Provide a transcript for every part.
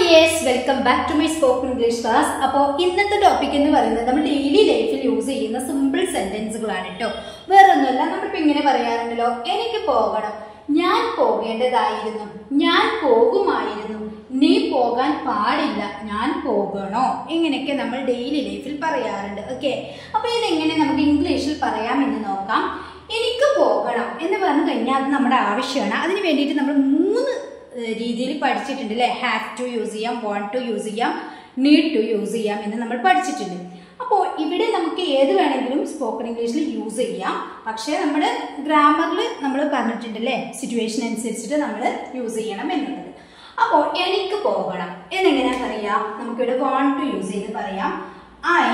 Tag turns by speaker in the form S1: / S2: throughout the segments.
S1: dears welcome back to my spoken English class അപ്പോൾ ഇന്നത്തെ topic എന്ന് പറയുന്നത് നമ്മൾ ഡെയിലി ലൈഫിൽ യൂസ് ചെയ്യുന്ന സിമ്പിൾ സെന്റൻസുകളാണ് കേട്ടോ വേറെ ഒന്നുമല്ല നമ്മളിപ്പോൾ ഇങ്ങനെ പറയാറുണ്ടല്ലോ എനിക്ക് പോകണം ഞാൻ പോകേണ്ടതായിരുന്നു ഞാൻ പോകുമായിരുന്നു നീ പോകാൻ പാടില്ല ഞാൻ പോകണോ ഇങ്ങനെയൊക്കെ നമ്മൾ ഡെയിലി ലൈഫിൽ പറയാറുണ്ട് ഓക്കെ അപ്പോൾ ഇതെങ്ങനെ നമുക്ക് ഇംഗ്ലീഷിൽ പറയാമെന്ന് നോക്കാം എനിക്ക് പോകണം എന്ന് പറഞ്ഞു കഴിഞ്ഞാൽ അത് നമ്മുടെ ആവശ്യമാണ് അതിന് വേണ്ടിയിട്ട് നമ്മൾ മൂന്ന് ഏഹ് രീതിയിൽ പഠിച്ചിട്ടുണ്ട് അല്ലേ ഹാവ് ടു യൂസ് ചെയ്യാം വാണ്ട് ടു യൂസ് ചെയ്യാം നീഡ് ടു യൂസ് ചെയ്യാം എന്ന് നമ്മൾ പഠിച്ചിട്ടുണ്ട് അപ്പോൾ ഇവിടെ നമുക്ക് ഏത് വേണമെങ്കിലും സ്പോക്കൺ ഇംഗ്ലീഷിൽ യൂസ് ചെയ്യാം പക്ഷേ നമ്മൾ ഗ്രാമറിൽ നമ്മൾ പറഞ്ഞിട്ടുണ്ട് അല്ലേ സിറ്റുവേഷൻ അനുസരിച്ചിട്ട് നമ്മൾ യൂസ് ചെയ്യണം എന്നുള്ളത് അപ്പോൾ എനിക്ക് പോകണം എന്നെങ്ങനെയാ പറയാം നമുക്കിവിടെ വാണ്ട് ടു യൂസ് ചെയ്ത് പറയാം I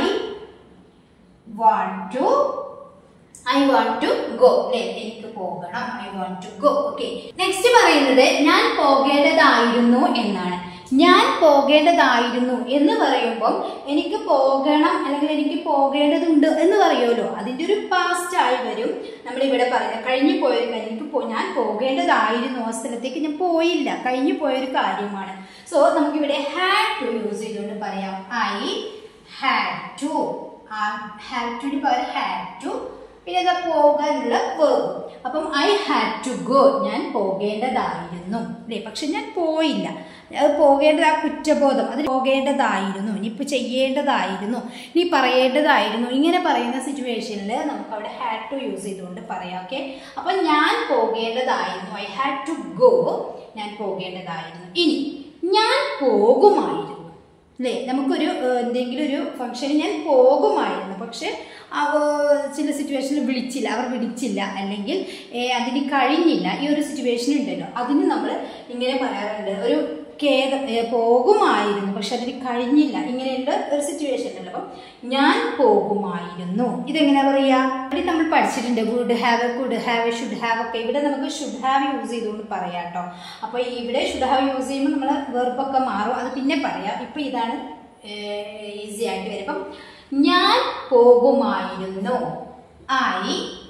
S1: want to I want to go അല്ലെ എനിക്ക് പോകണം I want to go okay next പറയുന്നത് ഞാൻ പോകേണ്ടതായിരുന്നു എന്നാണ് ഞാൻ പോകേണ്ടതായിരുന്നു എന്ന് പറയുമ്പം എനിക്ക് പോകണം അല്ലെങ്കിൽ എനിക്ക് പോകേണ്ടതുണ്ട് എന്ന് പറയുമല്ലോ അതിൻ്റെ ഒരു പാസ്റ്റ് ആയി വരും നമ്മൾ ഇവിടെ പറയുന്നത് കഴിഞ്ഞു പോയൊരു കാര്യം എനിക്ക് പോ- ഞാൻ പോകേണ്ടതായിരുന്നു ആ സ്ഥലത്തേക്ക് ഞാൻ പോയില്ല കഴിഞ്ഞു പോയൊരു കാര്യമാണ് സോ നമുക്കിവിടെ ഹാഡ് ടു യൂസ് ചെയ്തുകൊണ്ട് പറയാം ഐ ഹാഡ് ടു ഹാഡ് ടുന് പകരം ഹാഡ് ടു പിന്നെ അത് പോകാനുള്ള വേർബ് അപ്പം ഐ ഹാഡ് ടു ഗോ ഞാൻ പോകേണ്ടതായിരുന്നു അല്ലേ പക്ഷെ ഞാൻ പോയില്ല അത് പോകേണ്ടത് ആ കുറ്റബോധം അത് പോകേണ്ടതായിരുന്നു ഇനിയിപ്പോൾ ചെയ്യേണ്ടതായിരുന്നു ഇനി പറയേണ്ടതായിരുന്നു ഇങ്ങനെ പറയുന്ന സിറ്റുവേഷനിൽ നമുക്ക് അവിടെ ഹാഡ് ടു യൂസ് ചെയ്തുകൊണ്ട് പറയാം ഓക്കെ അപ്പം ഞാൻ പോകേണ്ടതായിരുന്നു ഐ ഹാഡ് ടു ഗോ ഞാൻ പോകേണ്ടതായിരുന്നു ഇനി ഞാൻ പോകുമായിരുന്നു അല്ലേ നമുക്കൊരു ഏഹ്, എന്തെങ്കിലും ഒരു ഫംഗ്ഷന് ഞാൻ പോകുമായിരുന്നു പക്ഷെ അവ ചില സിറ്റുവേഷനിൽ വിളിച്ചില്ല അവർ വിളിച്ചില്ല അല്ലെങ്കിൽ ഏഹ്, അതിന് കഴിഞ്ഞില്ല ഈ ഒരു സിറ്റുവേഷൻ ഉണ്ടല്ലോ അതിന് നമ്മൾ ഇങ്ങനെ പറയാറുണ്ട് ഒരു ഖേദം ഏഹ്, പോകുമായിരുന്നു പക്ഷെ അതിന് കഴിഞ്ഞില്ല ഇങ്ങനെയുള്ള ഒരു സിറ്റുവേഷൻ ഉണ്ടല്ലോ അപ്പം ഞാൻ പോകുമായിരുന്നു ഇതെങ്ങനെ പറയാ ഇവിടെ നമ്മൾ പഠിച്ചിട്ടുണ്ട് would have could have should have ഒക്കെ ഇവിടെ നമുക്ക് ഷുഡ് ഹാവ് യൂസ് ചെയ്തുകൊണ്ട് പറയാം കേട്ടോ അപ്പോൾ ഇവിടെ ഷുഡ് ഹാവ് യൂസ് ചെയ്യുമ്പോൾ നമ്മൾ വെർബൊക്കെ മാറും അത് പിന്നെ പറയാം ഇപ്പം ഇതാണ് ഈസി ആയിട്ട് വരും അപ്പം ഞാൻ പോകുമായിരുന്നു I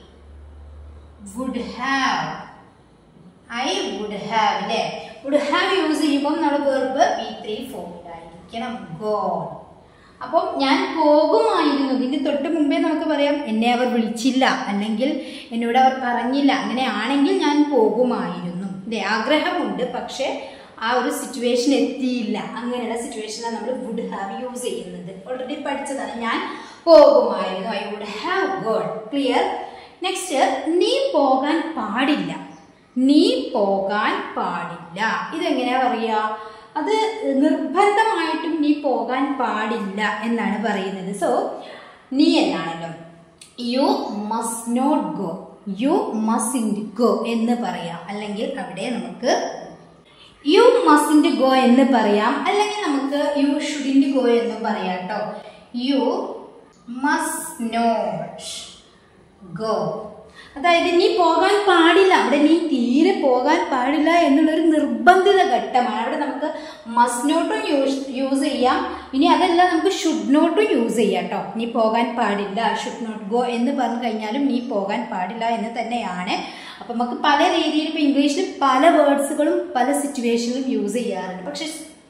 S1: would have I would have അല്ലേ വുഡ് ഹാവ് യൂസ് ചെയ്യുമ്പോൾ നമ്മൾ വെർബ് ബി ത്രീ ഫോമിലായിരിക്കണം ഗോഡ് അപ്പം ഞാൻ പോകുമായിരുന്നു ഇതിന് തൊട്ട് മുമ്പേ നമുക്ക് പറയാം എന്നെ അവർ വിളിച്ചില്ല അല്ലെങ്കിൽ എന്നോട് അവർ പറഞ്ഞില്ല അങ്ങനെ ആണെങ്കിൽ ഞാൻ പോകുമായിരുന്നു അല്ലേ ആഗ്രഹമുണ്ട് പക്ഷേ ആ ഒരു സിറ്റുവേഷൻ എത്തിയില്ല അങ്ങനെയുള്ള സിറ്റുവേഷനാണ് നമ്മൾ വുഡ് ഹാവ് യൂസ് ചെയ്യുന്നത് ഓൾറെഡി പഠിച്ചതാണ് ഞാൻ പോകുമായിരുന്നു ഐ വുഡ് ഹാവ് ഗോഡ് ക്ലിയർ നെക്സ്റ്റ് നീ പോകാൻ പാടില്ല നീ പോകാൻ പാടില്ല ഇതെങ്ങനെയാ പറയാ അത് നിർബന്ധമായിട്ടും നീ പോകാൻ പാടില്ല എന്നാണ് പറയുന്നത് സോ നീ എന്നാണല്ലോ you must not go you must go എന്ന് പറയാം അല്ലെങ്കിൽ അവിടെ നമുക്ക് യു മസ്റ്റിന്റ് ഗോ എന്ന് പറയാം അല്ലെങ്കിൽ നമുക്ക് യു ഷുഡിന്റ് ഗോ എന്നും പറയാം കേട്ടോ യു മസ്റ്റ് നോട്ട് ഗോ അതായത് നീ പോകാൻ പാടില്ല അവിടെ നീ തീരെ പോകാൻ പാടില്ല എന്നുള്ളൊരു നിർബന്ധിത ഘട്ടമാണ് അവിടെ നമുക്ക് മസ്റ്റ് നോട്ടും യൂസ് യൂസ് ചെയ്യാം ഇനി അതല്ല നമുക്ക് ഷുഡ് നോട്ടും യൂസ് ചെയ്യാം കേട്ടോ നീ പോകാൻ പാടില്ല ഷുഡ് നോട്ട് ഗോ എന്ന് പറഞ്ഞു കഴിഞ്ഞാലും നീ പോകാൻ പാടില്ല എന്ന് തന്നെയാണ് അപ്പം നമുക്ക് പല രീതിയിൽ ഇപ്പം ഇംഗ്ലീഷിൽ പല വേർഡ്സുകളും പല സിറ്റുവേഷനിലും യൂസ് ചെയ്യാറുണ്ട് പക്ഷെ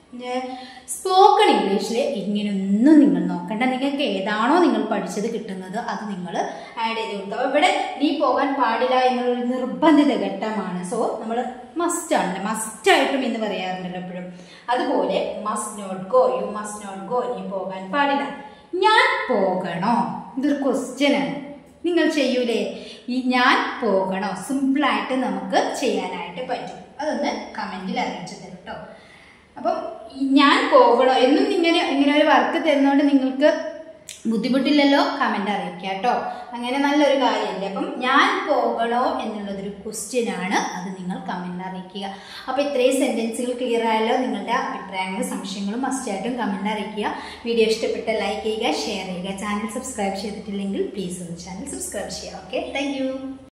S1: സ്പോക്കൺ ഇംഗ്ലീഷിൽ ഇങ്ങനെയൊന്നും നിങ്ങൾ നോക്കണ്ട നിങ്ങൾക്ക് ഏതാണോ നിങ്ങൾ പഠിച്ചത് കിട്ടുന്നത് അത് നിങ്ങൾ ആഡ് ചെയ്ത് കൊടുക്കുക അപ്പോൾ ഇവിടെ നീ പോകാൻ പാടില്ല എന്നുള്ളൊരു നിർബന്ധിത ഘട്ടമാണ് സോ നമ്മൾ മസ്റ്റ് ആണല്ലോ മസ്റ്റ് ആയിട്ടും എന്ന് പറയാറുണ്ടല്ലോ എപ്പോഴും അതുപോലെ must not go you must not go നീ പോകാൻ പാടില്ല ഞാൻ പോകണോ ഇതൊരു ക്വസ്റ്റ്യൻ ആണ് നിങ്ങൾ ചെയ്യൂലേ ഈ ഞാൻ പോകണോ സിമ്പിളായിട്ട് നമുക്ക് ചെയ്യാനായിട്ട് പറ്റും അതൊന്ന് കമൻറ്റിൽ അറിയിച്ചു തരും കേട്ടോ അപ്പം ഈ ഞാൻ പോകണോ എന്നും ഇങ്ങനെ ഇങ്ങനെ ഒരു വർക്ക് തരുന്നതുകൊണ്ട് നിങ്ങൾക്ക് ബുദ്ധിമുട്ടില്ലല്ലോ കമൻ്റ് അറിയിക്കുക കേട്ടോ അങ്ങനെ നല്ലൊരു കാര്യമല്ലേ അപ്പം ഞാൻ പോകണോ എന്നുള്ളതൊരു ക്വസ്റ്റ്യൻ ആണ് അത് നിങ്ങൾ കമൻ്റ് അറിയിക്കുക അപ്പോൾ ഇത്രയും സെൻറ്റൻസുകൾ ക്ലിയർ ആയല്ലോ നിങ്ങളുടെ അഭിപ്രായങ്ങളും സംശയങ്ങളും മസ്റ്റായിട്ടും കമൻ്റ് അറിയിക്കുക വീഡിയോ ഇഷ്ടപ്പെട്ട ലൈക്ക് ചെയ്യുക ഷെയർ ചെയ്യുക ചാനൽ സബ്സ്ക്രൈബ് ചെയ്തിട്ടില്ലെങ്കിൽ പ്ലീസ് ഒന്ന് ചാനൽ സബ്സ്ക്രൈബ് ചെയ്യുക ഓക്കെ താങ്ക്